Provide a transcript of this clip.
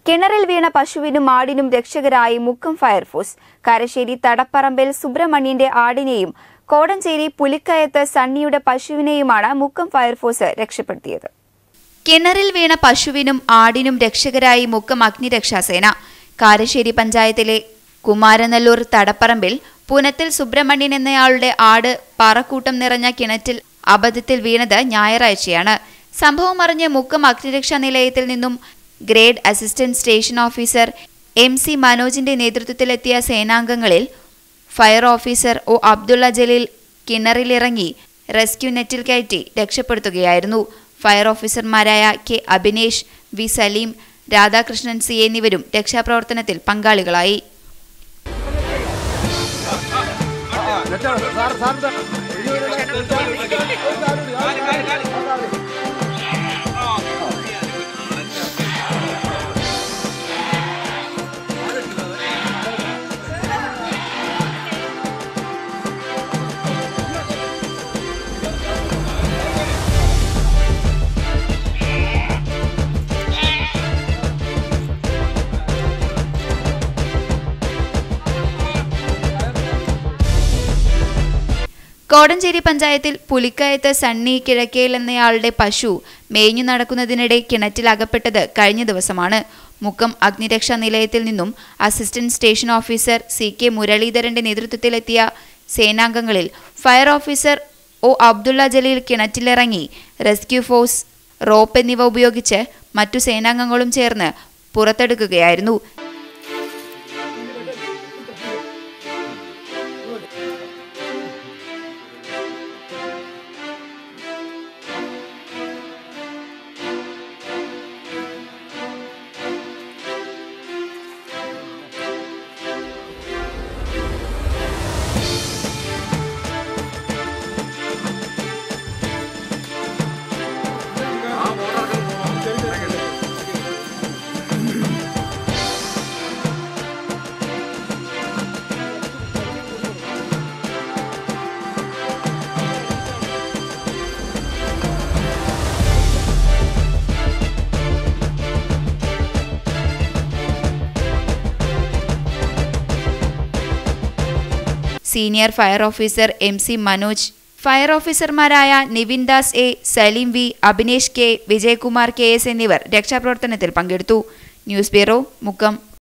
കിണറിൽ വീണ പശുവിനും ആടിനും രക്ഷകരായി മുക്കം ഫയർഫോഴ്സ് കാരശ്ശേരി തടപ്പറമ്പിൽ സുബ്രഹ്മണ്യന്റെ ആടിനെയും കോടഞ്ചേരി പുലിക്കയത്ത് സണ്ണിയുടെ പശുവിനെയുമാണ് മുക്കം ഫയർഫോഴ്സ് രക്ഷപ്പെടുത്തിയത് കിണറിൽ വീണ പശുവിനും ആടിനും രക്ഷകരായി മുക്കം അഗ്നിരക്ഷാസേന കാരശ്ശേരി പഞ്ചായത്തിലെ കുമാരനല്ലൂർ തടപ്പറമ്പിൽ പുനത്തിൽ സുബ്രഹ്മണ്യൻ എന്നയാളുടെ ആട് പാറക്കൂട്ടം നിറഞ്ഞ കിണറ്റിൽ അബദ്ധത്തിൽ വീണത് ഞായറാഴ്ചയാണ് സംഭവം അറിഞ്ഞ് മുക്കം അഗ്നിരക്ഷാ നിലയത്തിൽ നിന്നും grade assistant station officer M C മനോജിന്റെ നേതൃത്വത്തിലെത്തിയ സേനാംഗങ്ങളിൽ fire officer O Abdulla Jaleel കിണറിലിറങ്ങി റെസ്ക്യൂ നെറ്റിൽ കയറ്റി രക്ഷപ്പെടുത്തുകയായിരുന്നു ഫയർ ഓഫീസർമാരായ K Abhinesh V Saleem Radhakrishnan C എന്നിവരും രക്ഷാപ്രവർത്തനത്തിൽ പങ്കാളികളായി കോടഞ്ചേരി പഞ്ചായത്തിൽ പുലിക്കയത്ത് സണ്ണി കിഴക്കേൽ എന്നയാളുടെ പശു മേഞ്ഞു നടക്കുന്നതിനിടെ കിണറ്റിൽ അകപ്പെട്ടത് കഴിഞ്ഞ ദിവസമാണ് മുക്കം അഗ്നിരക്ഷാ നിലയത്തിൽ നിന്നും assistant station officer C K മുരളീധരന്റെ നേതൃത്വത്തിലെത്തിയ സേനാംഗങ്ങളിൽ fire officer O Abdulla Jaleel കിണറ്റിലിറങ്ങി റെസ്ക്യൂ ഫോഴ്സ് റോപ്പ് എന്നിവ ഉപയോഗിച്ച് മറ്റു സേനാംഗങ്ങളും ചേർന്ന് പുറത്തെടുക്കുകയായിരുന്നു senior fire officer M C Manoj fire ഓഫീസർമാരായ Nivin Das A Saleem V Abhinesh K Vijayakumar K S എന്നിവർ രക്ഷാപ്രവർത്തനത്തിൽ പങ്കെടുത്തു ന്യൂസ് ബ്യൂറോ മുക്കം